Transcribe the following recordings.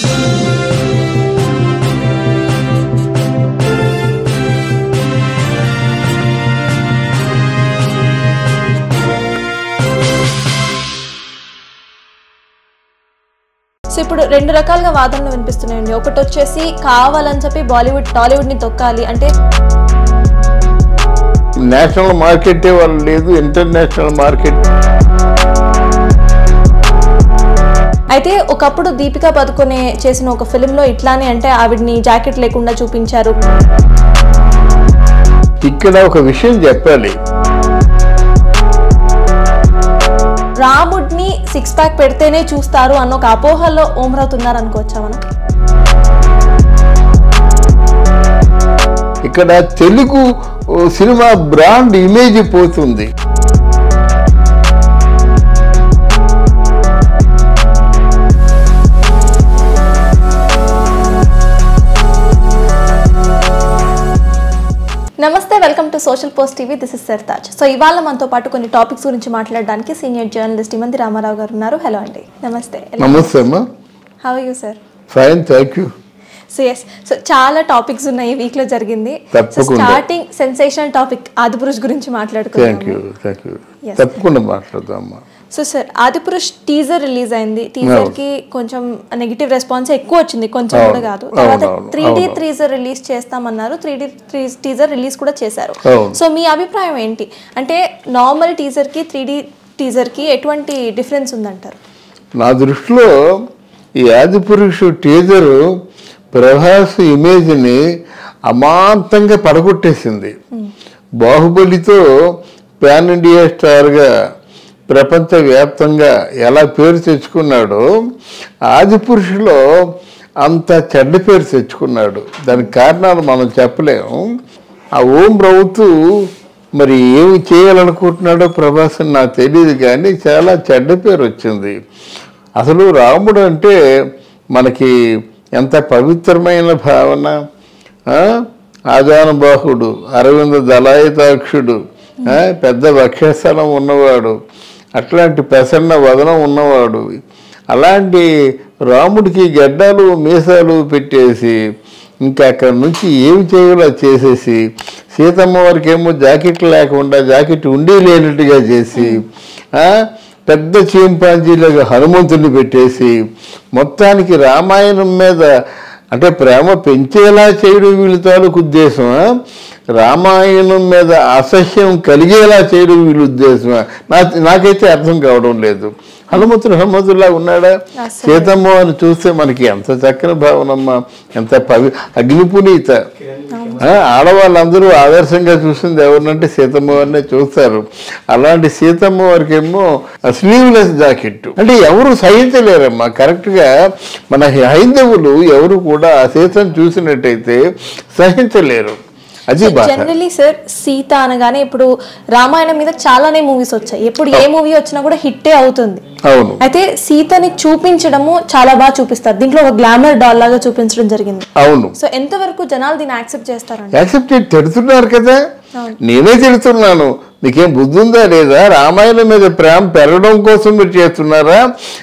So ఇప్పుడు రెండు రకాలుగా వాదనలు వినిపిస్తున్నాయండి ఒకటి వచ్చేసి కావాలని చెప్పి బాలీవుడ్ టాలీవుడ్ ని తొక్కాలి అంటే నేషనల్ మార్కెటే వాళ్ళు లేదు ఇంటర్నేషనల్ మార్కెట్ అయితే ఒకప్పుడు దీపికా పదుకొనే చేసిన ఒక ఫిల్మ్ లో ఇట్లానే అంటే ఆవిడ్ని జాకెట్ లేకుండా చూపించారు ఇక్కడ ఒక విషయం చెప్పాలి రాముడిని సిక్స్ ప్యాక్ పెడితేనే చూస్తారు అన్న ఒక అపోహల్లో ఓమరవుతున్నారు అనుకోవచ్చా మనం ఇక్కడ తెలుగు ఓ, సినిమా బ్రాండ్ ఇమేజ్ పోతుంది నమస్తే welcome to social post TV this is Sartaj so ఇవాళ మనతో పాటు కొన్ని టాపిక్స్ గురించి మాట్లాడడానికి సీనియర్ జర్నలిస్ట్ ఇమంది రామారావు గారు ఉన్నారు హలో అండి నమస్తే నమస్తే అమ్మా how you sir fine thank you so yes so చాలా టాపిక్స్ ఉన్నాయి ఈ వీక్ లో జరిగింది సో తప్పకుండా. స్టార్టింగ్ సెన్సేషనల్ టాపిక్ ఆదిపురుష్ గురించి థ్యాంక్ మాట్లాడుకున్నాం యూ థ్యాంక్ యూ Yes. తప్పకుండా మాట్లాడదాం అమ్మా so sir Adipurush teaser release అయింది టీజర్ కి కొంచెం నెగిటివ్ రెస్పాన్స్ ఎక్కువ వచ్చింది కొంచెం అవును, కూడా కాదు తర్వాత అవును, త్రీ డీ అవును. టీజర్ రిలీజ్ చేస్తామన్నారు త్రీ డీ టీజర్ రిలీజ్ కూడా చేశారు అవును. సో మీ అభిప్రాయం ఏంటి అంటే నార్మల్ టీజర్ కి త్రీ డీ టీజర్ కి ఎటువంటి డిఫరెన్స్ ఉందంటారు నా దృష్టిలో ఈ ఆదిపురుషు టీజరు ప్రభాస్ ఇమేజ్ని అమాంతంగా పడగొట్టేసింది బాహుబలితో పాన్ ఇండియా స్టార్గా ప్రపంచవ్యాప్తంగా ఎలా పేరు తెచ్చుకున్నాడో ఆదిపురుషులో అంత చెడ్డ పేరు తెచ్చుకున్నాడు దానికి కారణాలు మనం చెప్పలేము ఆ ఓం రౌతు మరి ఏమి చేయాలనుకుంటున్నాడో ప్రభాస్ అని నాకు తెలియదు కానీ చాలా చెడ్డ పేరు వచ్చింది అసలు రాముడు అంటే మనకి ఎంత పవిత్రమైన భావన ఆ? ఆజానుబాహుడు అరవింద దళాయితాక్షుడు ఆ? పెద్ద వక్షస్థలం ఉన్నవాడు అట్లాంటి ప్రసన్న వదనం ఉన్నవాడు అలాంటి రాముడికి గడ్డాలు మీసాలు పెట్టేసి ఇంకా అక్కడ నుంచి ఏమి చేయాలో అది చేసేసి సీతమ్మ వారికి ఏమో జాకెట్ లేకుండా జాకెట్ ఉండి లేనట్టుగా చేసి ఆ, పెద్ద చీంపాంజీలాగా హనుమంతుడిని పెట్టేసి మొత్తానికి రామాయణం మీద అంటే ప్రేమ పెంచేలా చేయడం వీళ్ళ తాలూకు ఉద్దేశం రామాయణం మీద అసహ్యం కలిగేలా చేయడం వీళ్ళ ఉద్దేశం నా నాకైతే అర్థం కావడం లేదు హనుమంతుడు హనుమంతుడిలా ఉన్నాడా అసలు. సీతమ్మ అని చూస్తే మనకి ఎంత చక్కని భావనమ్మా ఎంత పవి అగ్నిపునీత ఆ, ఆడవాళ్ళందరూ ఆదర్శంగా చూసింది ఎవరినంటే సీతమ్మ వారినే చూస్తారు అలాంటి సీతమ్మ వారికి ఏమో స్లీవ్లెస్ జాకెట్ అంటే ఎవరు సహించలేరమ్మా కరెక్ట్గా మన హైందవులు ఎవరు కూడా ఆ సీతను చూసినట్టయితే సహించలేరు అది బాధ జనరలీ సార్ సీత అనగానే ఇప్పుడు రామాయణం మీద చాలానే మూవీస్ వచ్చాయి ఎప్పుడు ఏ మూవీ వచ్చినా కూడా హిట్టే అవుతుంది అవును అయితే సీతని చూపించడము చాలా బాగా చూపిస్తారు దీంట్లో ఒక గ్లామర్ డాల్ లాగా చూపించడం జరిగింది అవును సో ఎంతవరకు జనాలు దీన్ని యాక్సెప్ట్ చేస్తారండి యాక్సెప్ట్ చేసి తిడుతున్నారు కదా అవును. నేనే తిడుతున్నాను మీకేం బుద్ధి ఉందా లేదా రామాయణం మీద ప్రేమ పెరగడం కోసం మీరు చేస్తున్నారా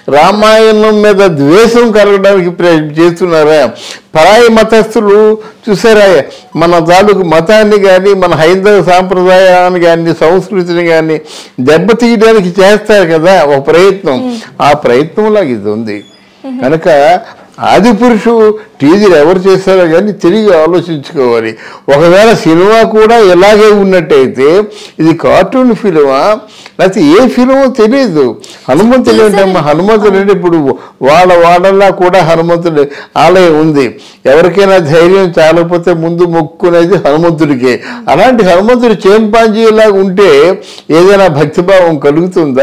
రామాయణం మీద ద్వేషం కలగడానికి ప్రే- చేస్తున్నారా పరాయి మతస్థులు చూసారా మన తాలూకు మతాన్ని కానీ మన హైందవ సాంప్రదాయాన్ని కానీ సంస్కృతిని కానీ దెబ్బతీయడానికి చేస్తారు కదా ఒక ప్రయత్నం ఆ ప్రయత్నంలాగా ఇది ఉంది కనుక ఆది పురుషు టీజర్ ఎవరు చేస్తారో కానీ తిరిగి ఆలోచించుకోవాలి ఒకవేళ సినిమా కూడా ఇలాగే ఉన్నట్టయితే ఇది కార్టూన్ ఫిలిమా లేకపోతే ఏ ఫిలిమో తెలియదు హనుమంతుడు ఏంటమ్మా హనుమంతుడు అంటే ఇప్పుడు వాళ్ళ వాళ్ళలా కూడా హనుమంతుడు ఆలయం ఉంది ఎవరికైనా ధైర్యం చాలకపోతే ముందు మొక్కునేది హనుమంతుడికే అలాంటి హనుమంతుడు చేంపాంజీలాగా ఉంటే ఏదైనా భక్తిభావం కలుగుతుందా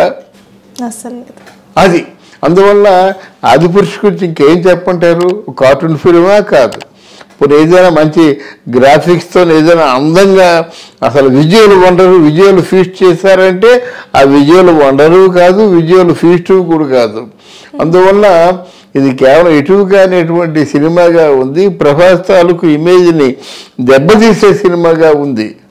అసలు లేదు అది అందువల్ల ఆది పురుషు గురించి ఇంకేం చెప్పంటారు కార్టూన్ ఫిల్మా కాదు ఇప్పుడు ఏదైనా మంచి గ్రాఫిక్స్తో ఏదైనా అందంగా అసలు విజువల్ వండరు విజువల్ ఫీస్ట్ చేశారంటే ఆ విజువల్ వండరు కాదు విజువల్ ఫీస్ట్ కూడా కాదు అందువల్ల ఇది కేవలం ఎటు కానిటువంటి సినిమాగా ఉంది ప్రభాస్ తాలూకు ఇమేజ్ని దెబ్బతీసే సినిమాగా ఉంది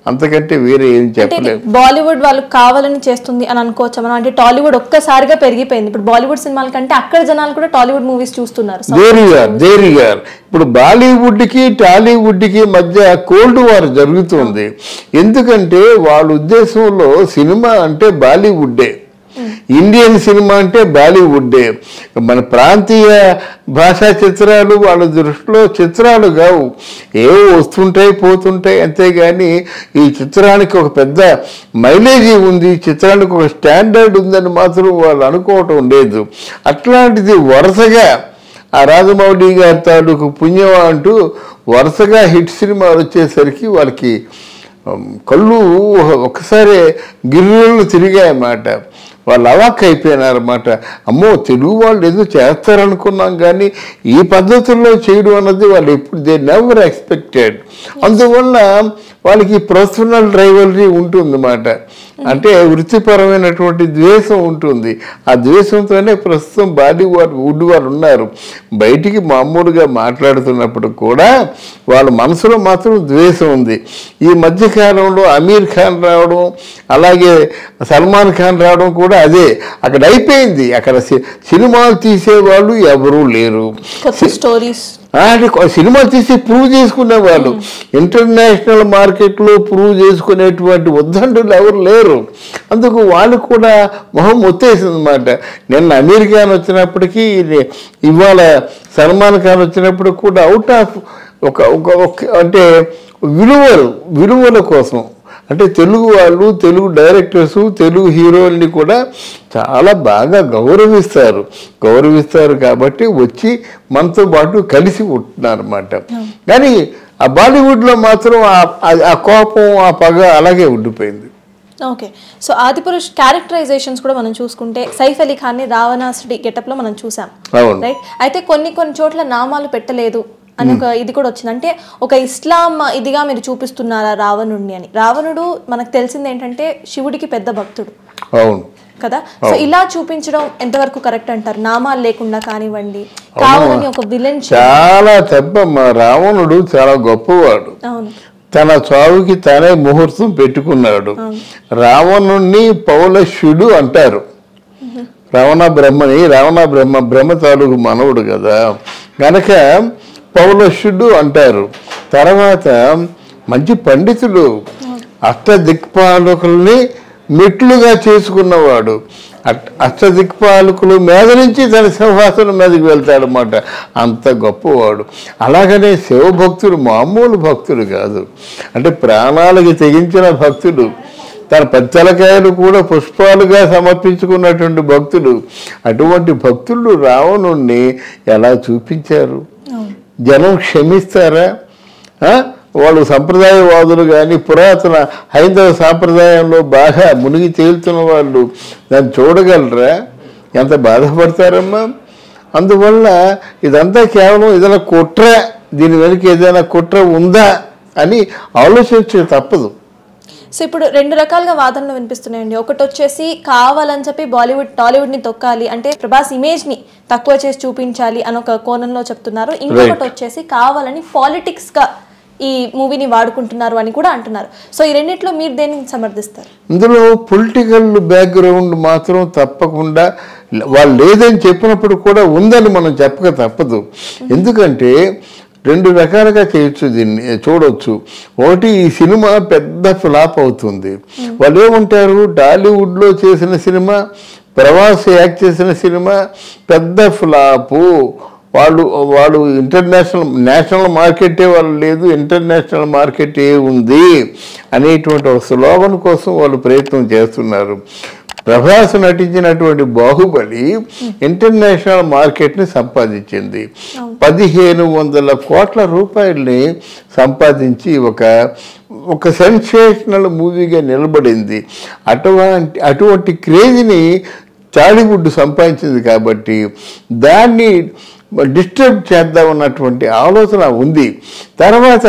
అంతకంటే వేరే ఏం అంటే ఇది చెప్పలేము బాలీవుడ్ వాళ్ళు కావాలని చేస్తుంది అని అనుకోవచ్చా మనం అంటే టాలీవుడ్ ఒక్కసారిగా పెరిగిపోయింది ఇప్పుడు బాలీవుడ్ సినిమాల కంటే అక్కడ జనాలు కూడా టాలీవుడ్ మూవీస్ చూస్తున్నారు So, దేరిగారు దేరిగారు ఇప్పుడు బాలీవుడ్కి టాలీవుడ్కి మధ్య కోల్డ్ వార్ జరుగుతుంది ఎందుకంటే వాళ్ళ ఉద్దేశంలో సినిమా అంటే బాలీవుడ్డే ఇండియన్ సినిమా అంటే బాలీవుడ్డే మన ప్రాంతీయ భాషా చిత్రాలు వాళ్ళ దృష్టిలో చిత్రాలు కావు ఏవో వస్తుంటాయి పోతుంటాయి అంతేగాని ఈ చిత్రానికి ఒక పెద్ద మైలేజీ ఉంది ఈ చిత్రానికి ఒక స్టాండర్డ్ ఉందని మాత్రం వాళ్ళు అనుకోవటం లేదు అట్లాంటిది వరుసగా ఆ రాజమౌళి గారి తాలూకు పుణ్యం అంటూ వరుసగా హిట్ సినిమాలు వచ్చేసరికి వాళ్ళకి ఉమ్, కళ్ళు ఒకసారి గిర్రులను తిరిగాయన్నమాట వాళ్ళు అవాక్ అయిపోయినారన్నమాట అమ్మో తెలుగు వాళ్ళు ఏదో చేస్తారనుకున్నాం కానీ ఈ పద్ధతుల్లో చేయడం అన్నది వాళ్ళు ఎప్పుడు దే నెవర్ ఎక్స్పెక్టెడ్ అందువల్ల వాళ్ళకి పర్సనల్ డ్రైవలరీ ఉంటుందన్నమాట అంటే వృత్తిపరమైనటువంటి ద్వేషం ఉంటుంది ఆ ద్వేషంతోనే ప్రస్తుతం బాలీవుడ్ వుడ్ వారు ఉన్నారు బయటికి మామూలుగా మాట్లాడుతున్నప్పుడు కూడా వాళ్ళ మనసులో మాత్రం ద్వేషం ఉంది ఈ మధ్య కాలంలో అమీర్ ఖాన్ రావడం అలాగే సల్మాన్ ఖాన్ రావడం కూడా అదే అక్కడ అయిపోయింది అక్కడ సి- సినిమాలు తీసేవాళ్ళు ఎవరూ లేరు కొత్త స్టోరీస్ అంటే కొ- సినిమాలు తీసి ప్రూవ్ చేసుకునే వాళ్ళు ఇంటర్నేషనల్ మార్కెట్లో ప్రూవ్ చేసుకునేటువంటి ఉద్దండులు ఎవరు లేరు అందుకు వాళ్ళు కూడా మొహం మొత్తేసింది అనమాట నిన్న అమీర్ ఖాన్ వచ్చినప్పటికీ ఇది ఇవాళ సల్మాన్ ఖాన్ వచ్చినప్పుడు కూడా అవుట్ ఆఫ్ ఒక ఒక ఒక- అంటే విలువలు విలువల కోసం అంటే తెలుగు వాళ్ళు తెలుగు డైరెక్టర్స్ తెలుగు హీరోల్ని కూడా చాలా బాగా గౌరవిస్తారు గౌరవిస్తారు కాబట్టి వచ్చి మనతో పాటు కలిసి ఉంటున్నారు అనమాట కానీ ఆ బాలీవుడ్లో మాత్రం ఆ- ఆ- ఆ కోపం ఆ పగ అలాగే ఉండిపోయింది ఓకే సో ఆదిపురుష్ క్యారెక్టరైజేషన్స్ కూడా మనం చూసుకుంటే సైఫ్ అలీ ఖాన్ని రావణాసుడి గెటప్ లో మనం చూసాం అవును రైట్ అయితే కొన్ని కొన్ని చోట్ల నామాలు పెట్టలేదు అని ఒక ఇది కూడా వచ్చింది అంటే ఒక ఇస్లాం ఇదిగా మీరు చూపిస్తున్నారా రావణుడిని అని రావణుడు మనకు తెలిసింది ఏంటంటే శివుడికి పెద్ద భక్తుడు అవును కదా సో ఇలా చూపించడం ఎంతవరకు కరెక్ట్ అంటారు నామాలు లేకుండా కానివ్వండి కావాలని ఒక విలన్ చాలా తప్ప రావణుడు చాలా గొప్పవాడు అవును తన చావుకి తానే ముహూర్తం పెట్టుకున్నాడు రావణుణ్ణి పౌలశ్యుడు అంటారు రావణ బ్రహ్మని రావణ బ్రహ్మ బ్రహ్మ తాలూకు మనవుడు కదా గనక పౌలశ్యుడు అంటారు తర్వాత మంచి పండితుడు అష్ట దిక్పాలకుల్ని మెట్లుగా చేసుకున్నవాడు అట్- అష్ట దిక్పాలకులు మీద నుంచి తన సింహాసనం మీదకి వెళ్తాడనమాట అంత గొప్పవాడు అలాగనే శివభక్తుడు మామూలు భక్తుడు కాదు అంటే ప్రాణాలకి తెగించిన భక్తుడు తన పచ్చలకాయలు కూడా పుష్పాలుగా సమర్పించుకున్నటువంటి భక్తుడు అటువంటి భక్తులు రావణుణ్ణి ఎలా చూపించారు అవును జనం క్షమిస్తారా ఆ? వాళ్ళు సంప్రదాయవాదులు కానీ పురాతన హైందవ సాంప్రదాయంలో బాగా మునిగి తేలుతున్న వాళ్ళు దాన్ని చూడగలరా ఎంత బాధపడతారమ్మా అందువల్ల ఇదంతా కేవలం ఏదైనా కుట్ర దీని వెనుక ఏదైనా కుట్ర ఉందా అని ఆలోచించే తప్పదు సో ఇప్పుడు రెండు రకాలుగా వాదనలు వినిపిస్తున్నాయండి ఒకటి వచ్చేసి కావాలని చెప్పి బాలీవుడ్ టాలీవుడ్ ని తొక్కాలి అంటే ప్రభాస్ ఇమేజ్ ని తక్కువ చేసి చూపించాలి అని ఒక కోణంలో చెప్తున్నారు ఇంకొకటి వచ్చేసి కావాలని పాలిటిక్స్ గా ఈ మూవీని వాడుకుంటున్నారు అని కూడా అంటున్నారు సో ఈ రెండిట్లో మీరు దేన్ని సమర్థిస్తారు ఇందులో పొలిటికల్ బ్యాక్గ్రౌండ్ మాత్రం తప్పకుండా వాళ్ళు లేదని చెప్పినప్పుడు కూడా ఉందని మనం చెప్పక తప్పదు ఎందుకంటే రెండు రకాలుగా చేయొచ్చు దీన్ని చూడొచ్చు ఒకటి ఈ సినిమా పెద్ద ఫ్లాప్ అవుతుంది వాళ్ళు ఏమంటారు టాలీవుడ్లో చేసిన సినిమా ప్రవాస్ యాక్ట్ చేసిన సినిమా పెద్ద ఫ్లాపు వాళ్ళు వాళ్ళు ఇంటర్నేషనల్ నేషనల్ మార్కెటే వాళ్ళు లేదు ఇంటర్నేషనల్ మార్కెట్ ఏ ఉంది అనేటువంటి ఒక స్లోగన్ కోసం వాళ్ళు ప్రయత్నం చేస్తున్నారు ప్రభాస్ నటించినటువంటి బాహుబలి ఇంటర్నేషనల్ మార్కెట్ని సంపాదించింది పదిహేను వందల కోట్ల రూపాయల్ని సంపాదించి ఒక ఒక సెన్సేషనల్ మూవీగా నిలబడింది అటువంటి అటువంటి క్రేజ్ని టాలీవుడ్ సంపాదించింది కాబట్టి దాన్ని డిస్టర్బ్ చేద్దామన్నటువంటి ఆలోచన ఉంది తర్వాత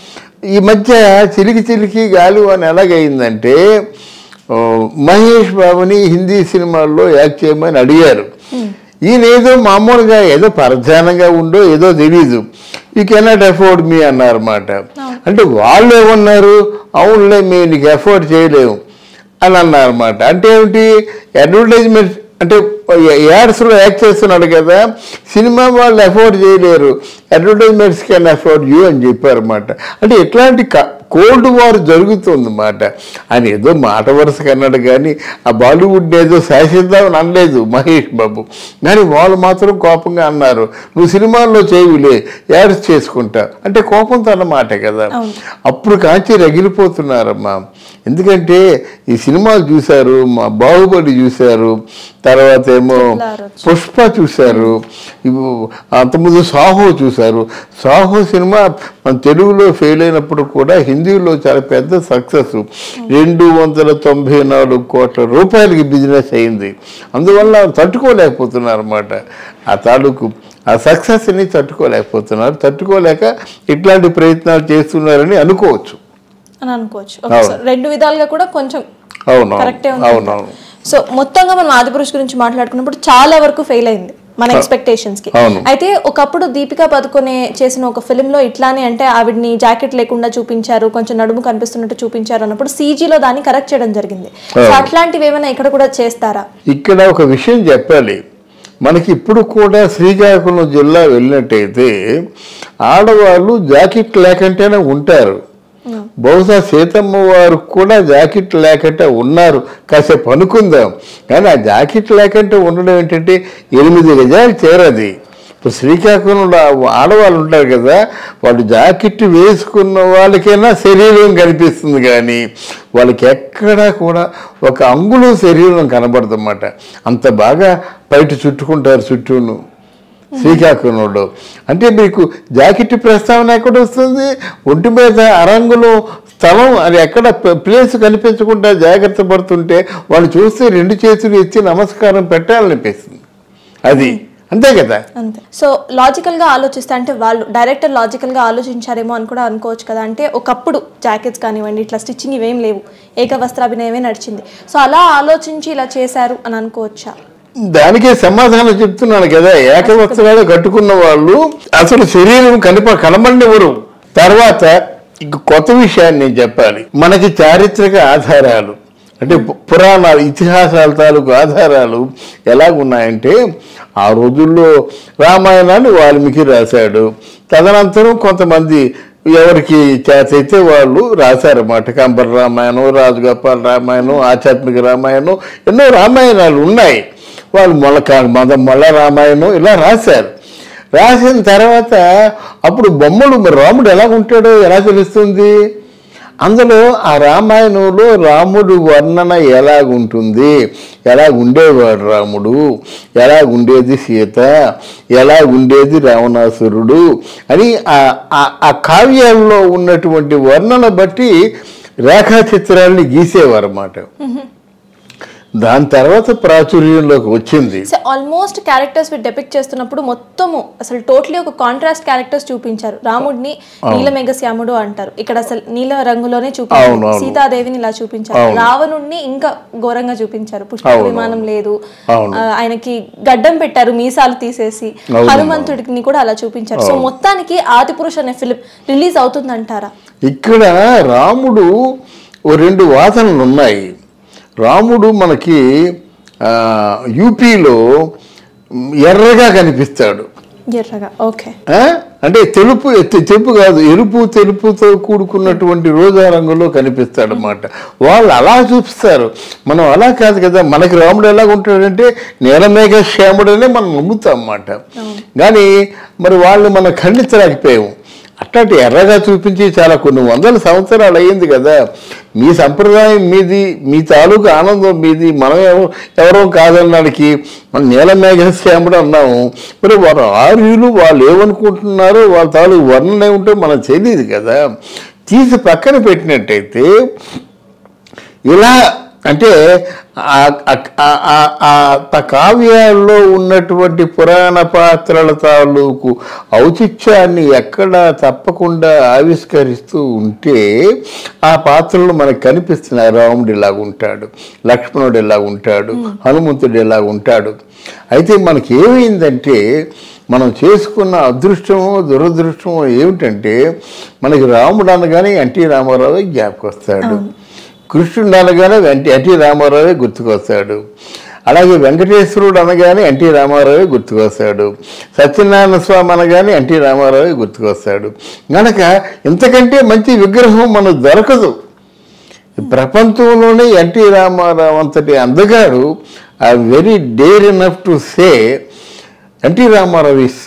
ఈ మధ్య చిలికి చిలికి గాలి అని ఎలాగైందంటే ఆ, మహేష్ బాబుని హిందీ సినిమాల్లో యాక్ట్ చేయమని అడిగారు ఈయన ఏదో మామూలుగా ఏదో పరధ్యానంగా ఉండో ఏదో తెలీదు యూ కెనాట్ అఫోర్డ్ మీ అన్నారన్నమాట అంటే వాళ్ళు ఏమన్నారు అవునులే మేము నీకు అఫోర్డ్ చేయలేము అని అన్నారన్నమాట అంటే ఏమిటి అడ్వర్టైజ్మెంట్ అంటే యాడ్స్లో యాక్ట్ చేస్తున్నాడు కదా సినిమా వాళ్ళు అఫోర్డ్ చేయలేరు అడ్వర్టైజ్మెంట్స్ కెన్ అఫోర్డ్ యూ అని చెప్పారన్నమాట అంటే ఇట్లాంటి కోల్డ్ వార్ జరుగుతుందన్నమాట ఆయన ఏదో మాట వరుస అన్నాడు కానీ ఆ బాలీవుడ్ ఏదో శాసిద్దామని అనలేదు మహేష్ బాబు కానీ వాళ్ళు మాత్రం కోపంగా అన్నారు నువ్వు సినిమాల్లో చేయవులే యాడ్స్ చేసుకుంటా అంటే కోపంతో అన్నమాట కదా అప్పుడు కాంచి రగిలిపోతున్నారమ్మా ఎందుకంటే ఈ సినిమాలు చూశారు మా బాహుబలి చూశారు తర్వాత ఏమో పుష్ప చూశారు ఇవి అంతకుముందు సాహో చూశారు సాహో సినిమా మన తెలుగులో ఫెయిల్ అయినప్పుడు కూడా హిందీలో చాలా పెద్ద సక్సెస్ రెండు వందల తొంభై నాలుగు కోట్ల రూపాయలకి బిజినెస్ అయింది అందువల్ల తట్టుకోలేకపోతున్నారు అనమాట ఆ తాలూకు ఆ సక్సెస్ని తట్టుకోలేకపోతున్నారు తట్టుకోలేక ఇట్లాంటి ప్రయత్నాలు చేస్తున్నారని అనుకోవచ్చు అని అనుకోవచ్చు ఒకసారి రెండు విధాలుగా కూడా కొంచెం అవును కరెక్టే ఉంది అవునవును సో మొత్తంగా మనం ఆదిపురుష్ గురించి మాట్లాడుకున్నప్పుడు చాలా వరకు ఫెయిల్ అయింది మన ఎక్స్పెక్టేషన్స్ కి అవును. అయితే ఒకప్పుడు దీపికా పదుకొనే చేసిన ఒక ఫిలిం లో ఇట్లానే అంటే ఆవిడ్ని జాకెట్ లేకుండా చూపించారు కొంచెం నడుము కనిపిస్తున్నట్టు చూపించారు అన్నప్పుడు సీజీలో దాన్ని కరెక్ట్ చేయడం జరిగింది సో అట్లాంటివి ఏమైనా ఇక్కడ కూడా చేస్తారా ఇక్కడ ఒక విషయం చెప్పాలి మనకి ఇప్పుడు కూడా శ్రీకాకుళం జిల్లా వెళ్ళినట్టయితే ఆడవాళ్ళు జాకెట్ లేకంటేనే ఉంటారు బహుశా సీతమ్మ వారు కూడా జాకెట్ లేకంటే ఉన్నారు కాసేపు అనుకుందాం కానీ ఆ జాకెట్ లేకంటే ఉండడం ఏంటంటే ఎనిమిది గజాలు చేరది ఇప్పుడు శ్రీకాకుళంలో ఆడవాళ్ళు ఉంటారు కదా వాళ్ళు జాకెట్ వేసుకున్న వాళ్ళకైనా శరీరం కనిపిస్తుంది కానీ వాళ్ళకి ఎక్కడా కూడా ఒక అంగుళం శరీరం కనబడదన్నమాట అంత బాగా బయట చుట్టుకుంటారు చుట్టూను శ్రీకాకుళంలో అంటే మీకు జాకెట్ ప్రస్తావన ఎక్కడ వస్తుంది ఒంటి మీద అరంగులో స్థలం అది ఎక్కడ ప్ల- ప్లేస్ కనిపించకుండా జాగ్రత్త పడుతుంటే వాళ్ళు చూస్తే రెండు చేతులు ఎత్తి నమస్కారం పెట్టాలనిపిస్తుంది అది అంతే కదా అంతే సో లాజికల్ గా ఆలోచిస్తే అంటే వాళ్ళు డైరెక్టర్ లాజికల్ గా ఆలోచించారేమో అని కూడా అనుకోవచ్చు కదా అంటే ఒకప్పుడు జాకెట్స్ కానివ్వండి ఇట్లా స్టిచ్చింగ్ ఇవేం లేవు ఏకవస్త్రాభినయమే నడిచింది సో అలా ఆలోచించి ఇలా చేశారు అని అనుకోవచ్చా దానికే సమాధానం చెప్తున్నాను కదా ఏకవస్త్రాలు కట్టుకున్న వాళ్ళు అసలు శరీరం కనిప కనబడినవరు తర్వాత ఇంక కొత్త విషయాన్ని నేను చెప్పాలి మనకి చారిత్రక ఆధారాలు అంటే పు- పురాణాలు ఇతిహాసాల తాలూకు ఆధారాలు ఎలాగున్నాయంటే ఆ రోజుల్లో రామాయణాన్ని వాల్మీకి రాశాడు తదనంతరం కొంతమంది ఎవరికి చేతైతే వాళ్ళు రాశారన్నమాట కంబర రామాయణం రాజగోపాల్ రామాయణం ఆధ్యాత్మిక రామాయణం ఎన్నో రామాయణాలు ఉన్నాయి వాళ్ళు మొలక మద మొల రామాయణం ఇలా రాశారు రాసిన తర్వాత అప్పుడు బొమ్మలు మరి రాముడు ఎలా ఉంటాడో ఎలా తెలుస్తుంది అందులో ఆ రామాయణంలో రాముడు వర్ణన ఎలాగుంటుంది ఎలా ఉండేవాడు రాముడు ఎలా ఉండేది సీత ఎలా ఉండేది రావణాసురుడు అని ఆ- ఆ- ఆ కావ్యాల్లో ఉన్నటువంటి వర్ణన బట్టి రేఖాచిత్రాల్ని గీసేవారు అన్నమాట దాని తర్వాత ప్రాచుర్యంలోకి వచ్చింది సో ఆల్మోస్ట్ క్యారెక్టర్స్ డెపిక్ట్ చేస్తున్నప్పుడు మొత్తము అసలు టోటలీ ఒక కాంట్రాస్ట్ క్యారెక్టర్స్ చూపించారు రాముడిని నీలమేఘశ్యాముడు అంటారు ఇక్కడ అసలు నీల రంగులోనే అవును, చూపించారు అవును. సీతాదేవిని ఇలా చూపించారు రావణుడిని ఇంకా ఘోరంగా చూపించారు పుష్ప అవును, విమానం లేదు అవును. ఆ, ఆయనకి గడ్డం పెట్టారు మీసాలు తీసేసి అవును, హనుమంతుడిని కూడా అలా చూపించారు సో మొత్తానికి ఆదిపురుష్ అనే ఫిలిం రిలీజ్ అవుతుందంటారా ఇక్కడ రాముడు ఓ రెండు వాదనలు ఉన్నాయి రాముడు మనకి ఆ, యూపీలో ఎర్రగా కనిపిస్తాడు ఎర్రగా ఓకే ఆ? అంటే తెలుపు తె- తెలుపు కాదు ఎరుపు తెలుపుతో కూడుకున్నటువంటి రోజా రంగులో కనిపిస్తాడు అనమాట వాళ్ళు అలా చూపిస్తారు మనం అలా కాదు కదా మనకి రాముడు ఎలా ఉంటాడంటే నీలమేఘ శ్యాముడనే మనం నమ్ముతాం అన్నమాట కానీ మరి వాళ్ళు మనం ఖండించలేకపోయాము అట్లాంటి ఎర్రగా చూపించి చాలా కొన్ని వందల సంవత్సరాలు అయ్యింది కదా మీ సంప్రదాయం మీది మీ తాలూకు ఆనందం మీది మనం ఎవ- ఎవరో కాదన్నాడికి మనం నీలమేఘశ్యాముడు అన్నాము మరి వారు ఆర్యులు వాళ్ళు ఏమనుకుంటున్నారో వాళ్ళ తాలూకు వర్ణన ఏమిటో మనకు తెలియదు కదా తీసి పక్కన పెట్టినట్టయితే ఇలా అంటే ఆ- ఆ- ఆ- ఆ- ఆ త- కావ్యాల్లో ఉన్నటువంటి పురాణ పాత్రల తాలూకు ఔచిత్యాన్ని ఎక్కడ తప్పకుండా ఆవిష్కరిస్తూ ఉంటే ఆ పాత్రలు మనకు కనిపిస్తున్నాయి రాముడు ఇలా ఉంటాడు లక్ష్మణుడు ఇలా ఉంటాడు హనుమంతుడు ఇలా ఉంటాడు అయితే మనకి ఏమైందంటే మనం చేసుకున్న అదృష్టమో దురదృష్టమో ఏమిటంటే మనకి రాముడు అనగానే ఎన్టీ రామారావు జ్ఞాపకం వస్తాడు కృష్ణుడు అనగానే ఎన్టీ ఎన్టీ రామారావే గుర్తుకొస్తాడు అలాగే వెంకటేశ్వరుడు అనగానే ఎన్టీ రామారావే గుర్తుకొస్తాడు సత్యనారాయణ స్వామి అనగానే ఎన్టీ రామారావే గుర్తుకొస్తాడు గనక ఇంతకంటే మంచి విగ్రహం మనకు దొరకదు ఈ ప్రపంచంలోనే ఎన్టీ రామారావు అంతటి అందగాడు I very dare enough to say NT Rama Rao is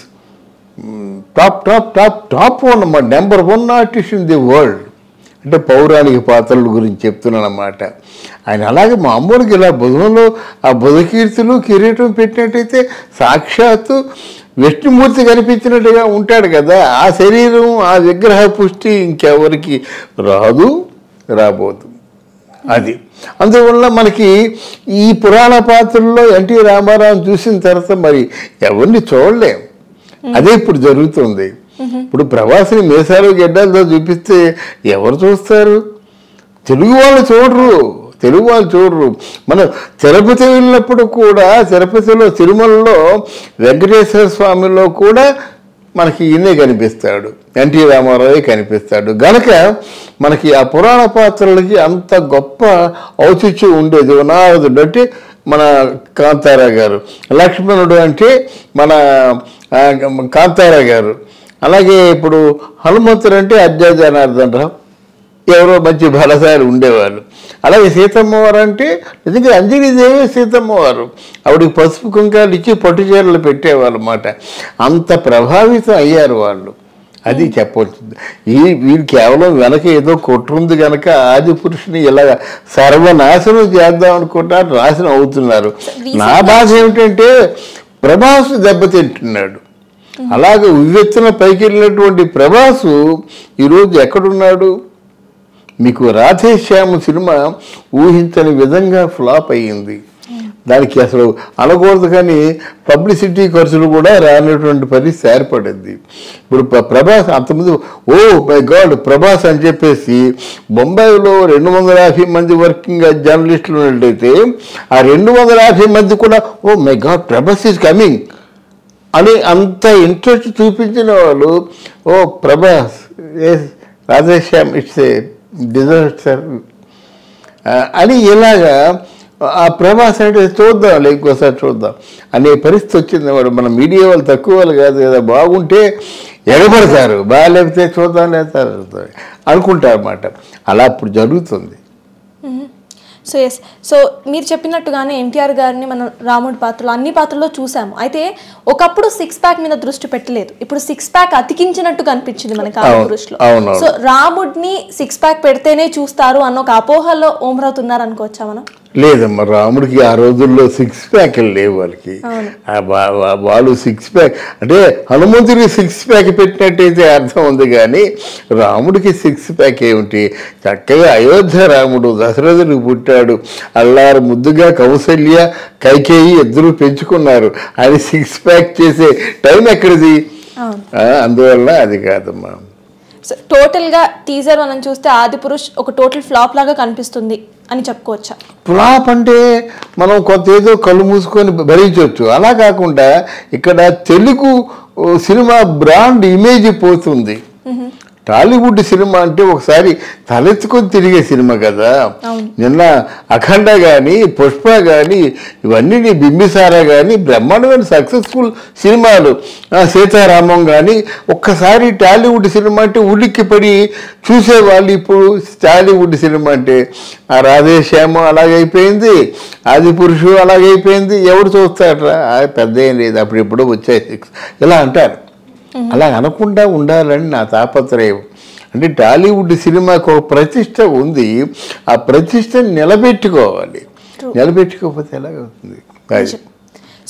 top top top top one అన్నమాట number one artist in the world అంటే పౌరాణిక పాత్రల గురించి చెప్తున్నాను అన్నమాట ఆయన అలాగే మామూలుగా ఇలా బుధంలో ఆ బుధకీర్తులు కిరీటం పెట్టినట్టయితే సాక్షాత్తు విష్ణుమూర్తి కనిపించినట్టుగా ఉంటాడు కదా ఆ శరీరం ఆ విగ్రహ పుష్టి ఇంకెవరికి రాదు రాబోదు అది అందువల్ల మనకి ఈ పురాణ పాత్రల్లో ఎన్టీ రామారావు చూసిన తర్వాత మరి ఎవరిని చూడలేం అదే ఇప్పుడు జరుగుతుంది ఇప్పుడు ప్రవాసిని మేసాలు గడ్డలతో చూపిస్తే ఎవరు చూస్తారు తెలుగు వాళ్ళు చూడరు తెలుగు వాళ్ళు చూడరు మనం తిరుపతి వెళ్ళినప్పుడు కూడా తిరుపతిలో తిరుమలలో వెంకటేశ్వర స్వామిలో కూడా మనకి ఈయనే కనిపిస్తాడు ఎన్టీ రామారావే కనిపిస్తాడు గనక మనకి ఆ పురాణ పాత్రలకి అంత గొప్ప ఔచిత్యం ఉండేది నారదుడు అంటే మన కాంతారా గారు లక్ష్మణుడు అంటే మన ఆ, కాంతారా గారు అలాగే ఇప్పుడు హనుమంతుడు అంటే అజ్జా జనార్దన్ రావు ఎవరో మంచి బలసారి ఉండేవాళ్ళు అలాగే సీతమ్మ వారు అంటే నిజంగా అంజనీదేవి సీతమ్మ వారు ఆవిడకి పసుపు కుంకాలు ఇచ్చి పట్టు చీరలు పెట్టేవాళ్ళు అన్నమాట అంత ప్రభావితం అయ్యారు వాళ్ళు అది చెప్పవలసింది ఈ వీరు కేవలం వెనక ఏదో కొట్టుంది కనుక ఆది పురుషుని ఇలా సర్వనాశనం చేద్దాం అనుకుంటారు నాశనం అవుతున్నారు నా బాధ ఏమిటంటే ప్రభాస్ దెబ్బతింటున్నాడు అలాగే ఉవ్వెత్తున పైకి వెళ్ళినటువంటి ప్రభాసు ఈరోజు ఎక్కడున్నాడు మీకు రాధేశ్యామ సినిమా ఊహించని విధంగా ఫ్లాప్ అయ్యింది దానికి అసలు అనకూడదు కానీ పబ్లిసిటీ ఖర్చులు కూడా రానటువంటి పరిస్థితి ఏర్పడింది ఇప్పుడు ప్ర- ప్రభాస్ అంతకుముందు ఓ మై గాడ్ ప్రభాస్ అని చెప్పేసి బొంబాయిలో రెండు వందల యాభై మంది వర్కింగ్ జర్నలిస్టులు ఉన్నట్టయితే ఆ రెండు వందల యాభై మంది కూడా oh my god Prabhas is coming అని అంత ఇంట్రెస్ట్ చూపించిన వాళ్ళు oh Prabhas yes Radhe Shyam it's a desert sir అని ఇలాగా ఆ ప్రభాస్ అంటే చూద్దాం ఇంకోసారి చూద్దాం అనే పరిస్థితి వచ్చింది వాడు మన మీడియా వాళ్ళు తక్కువ వాళ్ళు కాదు కదా బాగుంటే ఎగబడతారు బాగాలేకపోతే చూద్దాం లేదా అనుకుంటారు అన్నమాట అలా ఇప్పుడు జరుగుతుంది సో ఎస్ సో మీరు చెప్పినట్టుగానే ఎన్టీఆర్ గారిని మనం రాముడి పాత్రలో అన్ని పాత్రల్లో చూసాము అయితే ఒకప్పుడు సిక్స్ ప్యాక్ మీద దృష్టి పెట్టలేదు ఇప్పుడు సిక్స్ ప్యాక్ అతికించినట్టు కనిపించింది మనకి ఆ అవును, పురుషులో అవునవును. సో రాముడిని సిక్స్ ప్యాక్ పెడితేనే చూస్తారు అన్న ఒక అపోహలో ఓమరావు ఉన్నారు అనుకోవచ్చా మనం లేదమ్మా రాముడికి ఆ రోజుల్లో సిక్స్ ప్యాక్లు లేవు వాళ్ళకి అవును. ఆ వా- వా- వాళ్ళు సిక్స్ ప్యాక్ అంటే హనుమంతుడికి సిక్స్ ప్యాక్ పెట్టినట్టయితే అర్థం ఉంది కానీ రాముడికి సిక్స్ ప్యాక్ ఏమిటి చక్కగా అయోధ్య రాముడు దశరథుడికి పుట్టాడు అల్లారు ముద్దుగా కౌసల్య కైకేయి ఇద్దరు పెంచుకున్నారు అది సిక్స్ ప్యాక్ చేసే టైం ఎక్కడిది అవును ఆ, అందువల్ల అది కాదమ్మా సో టోటల్ గా టీజర్ మనం చూస్తే ఆది పురుష్ ఒక టోటల్ ఫ్లాప్ లాగా కనిపిస్తుంది అని చెప్పుకోవచ్చా ఫ్లాప్ అంటే మనం కొంత ఏదో కళ్ళు మూసుకొని భరించవచ్చు అలా కాకుండా ఇక్కడ తెలుగు ఓ, సినిమా బ్రాండ్ ఇమేజ్ పోతుంది టాలీవుడ్ సినిమా అంటే ఒకసారి తలెత్తుకొని తిరిగే సినిమా కదా అవును. నిన్న అఖండ కానీ పుష్ప కానీ ఇవన్నీ నీ బింబిసారా కానీ బ్రహ్మాండమైన సక్సెస్ఫుల్ సినిమాలు ఆ, సీతారామం కానీ ఒక్కసారి టాలీవుడ్ సినిమా అంటే ఉలిక్కి పడి చూసేవాళ్ళు ఇప్పుడు టాలీవుడ్ సినిమా అంటే ఆ రాధేశ్యామ అలాగైపోయింది ఆది పురుషు అలాగైపోయింది ఎవరు చూస్తాడరా ఆ, పెద్ద ఏం లేదు అప్పుడు ఎప్పుడో వచ్చాయి సిక్స్ ఇలా అంటారు అలా అనకుండా ఉండాలని నా తాపత్రయం అంటే టాలీవుడ్ సినిమాకు ఒక ప్రతిష్ట ఉంది ఆ ప్రతిష్టని నిలబెట్టుకోవాలి నిలబెట్టుకోకపోతే ఎలాగవుతుంది అది సో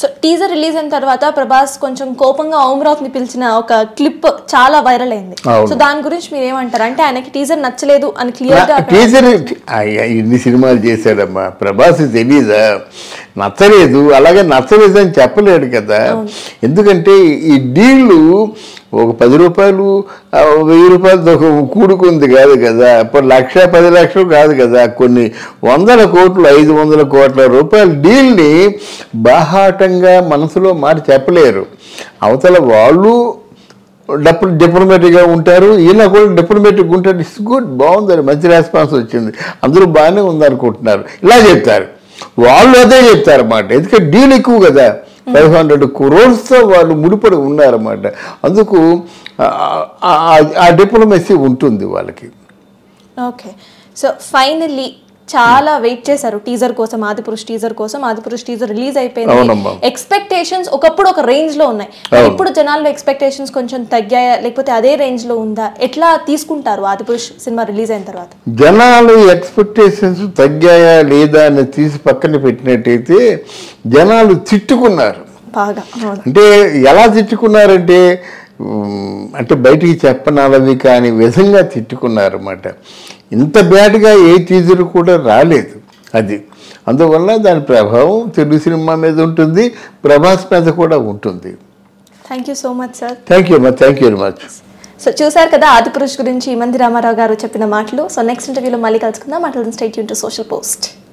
సో టీజర్ రిలీజ్ అయిన తర్వాత ప్రభాస్ కొంచెం కోపంగా ఓమ్రాఫ్ ని పిలిచిన ఒక క్లిప్ చాలా వైరల్ అయింది అవును. సో దాని గురించి మీరు ఏమంటారు అంటే ఆయనకి టీజర్ నచ్చలేదు అని క్లియర్ గా అక్కడ- టీచర్ అయ్యా ఇన్ని సినిమాలు చేశాడమ్మా ప్రభాస్ తెలీదా నచ్చలేదు అలాగే నచ్చలేదు అని చెప్పలేడు కదా ఎందుకంటే ఈ డీళ్ళు ఒక పది రూపాయలు ఆ, వెయ్యి రూపాయలు ఒక కూడుకుంది కాదు కదా ఇప్పుడు లక్ష పది లక్షలు కాదు కదా కొన్ని వందల కోట్లు ఐదు వందల కోట్ల రూపాయల డీల్ని బాహాటంగా మనసులో మాట చెప్పలేరు అవతల వాళ్ళు డప్పు డిప్లొమాటిక్గా ఉంటారు ఈయన కూడా డిప్లొమాటిక్ ఉంటారు ఇట్స్ గుడ్ బాగుందని మంచి రెస్పాన్స్ వచ్చింది అందరూ బాగానే ఉందనుకుంటున్నారు ఇలా చెప్తారు వాళ్ళు అదే చెప్తారన్నమాట ఎందుకంటే డీల్ ఎక్కువ కదా ఫైవ్ హండ్రెడ్ క్రోర్స్తో వాళ్ళు ముడిపడి ఉన్నారన్నమాట అందుకు ఆ- ఆ- ఆ డిప్లొమసీ ఉంటుంది వాళ్ళకి ఓకే సో ఫైనల్లీ చాలా వెయిట్ చేశారు టీజర్ కోసం ఆదిపురుష్ టీజర్ కోసం ఆదిపురుష్ టీజర్ రిలీజ్ అయిపోయింది అవునమ్మా. ఎక్స్పెక్టేషన్స్ ఒకప్పుడు ఒక రేంజ్ లో ఉన్నాయి మరి అవును. ఇప్పుడు జనాల్లో ఎక్స్పెక్టేషన్స్ కొంచెం తగ్గాయా లేకపోతే అదే రేంజ్ లో ఉందా ఎట్లా తీసుకుంటారు ఆదిపురుష్ సినిమా రిలీజ్ అయిన తర్వాత జనాలు ఎక్స్పెక్టేషన్స్ తగ్గాయా లేదా అని తీసి పక్కన పెట్టినట్టయితే జనాలు తిట్టుకున్నారు బాగా అవును అంటే ఎలా తిట్టుకున్నారంటే ఉమ్, అంటే బయటికి చెప్పనలవి కాని విధంగా తిట్టుకున్నారన్నమాట ఇంత బ్యాడ్గా ఏ టీజర్ కూడా రాలేదు అది అందువల్ల దాని ప్రభావం తెలుగు సినిమా మీద ఉంటుంది ప్రభాస్ మీద కూడా ఉంటుంది thank you so much sir thank you అమ్మా thank you very much so చూసారు కదా ఆదిపురుష్ గురించి మంది రామారావు గారు చెప్పిన మాటలు సో నెక్స్ట్ ఇంటర్వ్యూలో మళ్ళీ కలుసుకుందాం మాటలు స్టేట్ యూన్ టు సోషల్ పోస్ట్